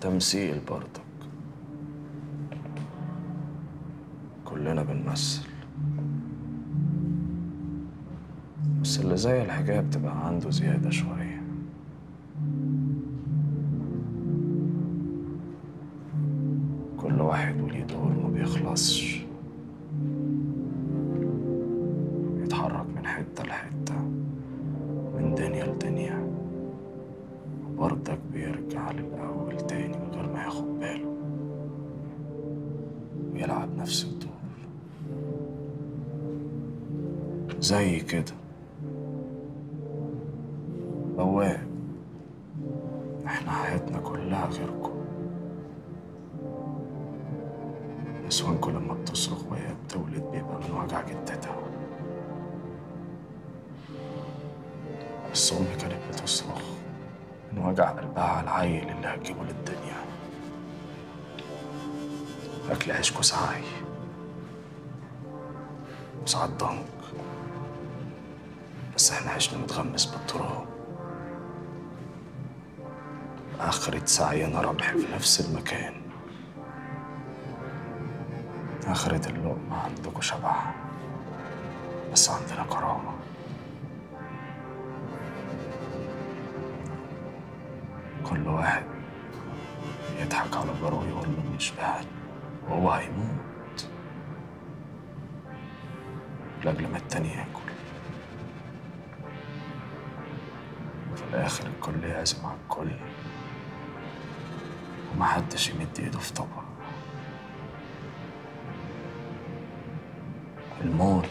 تمثيل برضك كلنا بنمثل بس اللي زي الحكاية بتبقى عنده زيادة شوية كل واحد وليه دور ما بيخلصش يتحرك من حتة لحتة من دنيا لدنيا وبرضك بيرجع للأول تاني من غير ما ياخد باله ويلعب نفس الدور زي كده بواب احنا حياتنا كلها غيركم نسوانكم لما بتصرخ وهي بتولد بيبقى من وجع جدتها بس أمي كانت بتصرخ من وجع قلبها على العيل اللي هتجيبه للدنيا أكل عيشكوا سعي وساعات ضنك بس احنا عشنا متغمس بالتراب آخرة سعينا رمح في نفس المكان آخرة اللقمة عندكوا شبح بس عندنا كرامة كل واحد يضحك على جاره ويقول له مش بهل وهو هيموت لأجل ما التاني ياكل وفي الآخر الكل يعزم على الكل ومحدش يمد ايده في طبق الموت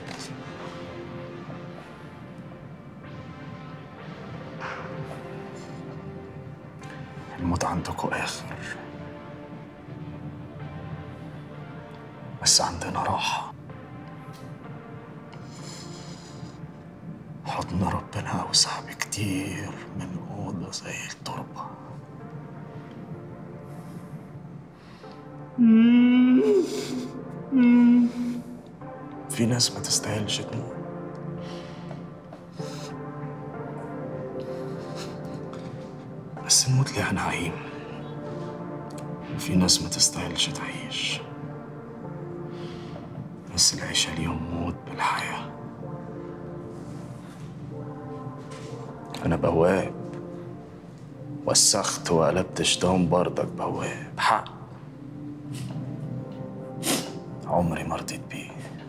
الموت عندكوا آخر بس عندنا راحة حضن ربنا أوسع بكتير من أوضة زي التربة في ناس ما تستاهلش تموت بس الموت ليها نعيم وفي ناس ما تستاهلش تعيش بس العيشة ليهم موت بالحياة أنا بواب وسخت وقلبت شيطان برضك بواب حق عمري ما رضيت بيه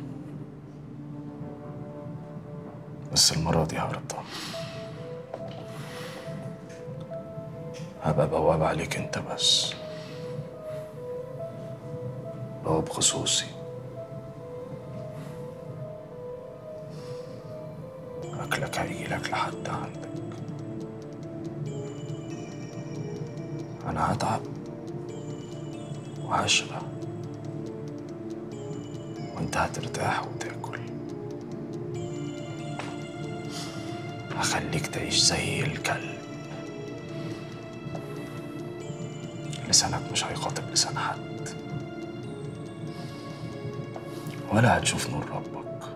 بس المرة دي هرضى هبقى بواب عليك انت بس بواب خصوصي أكلك هيجيلك لحد عندك أنا هتعب وهشبع وأنت هترتاح وتاكل هخليك تعيش زي الكلب لسانك مش هيخاطب لسان حد ولا هتشوف نور ربك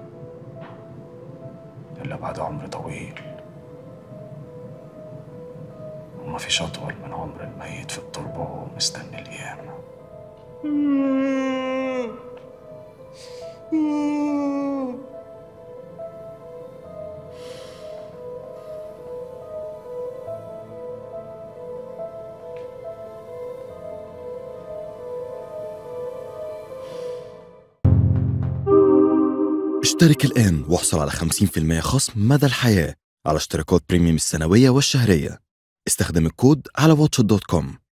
إلا بعد عمر طويل ومفيش أطول من عمر الميت في التربة وهو مستني القيامة اشترك الآن واحصل على 50% خصم مدى الحياة على اشتراكات بريميوم السنوية والشهرية استخدم الكود على واتش دوت كوم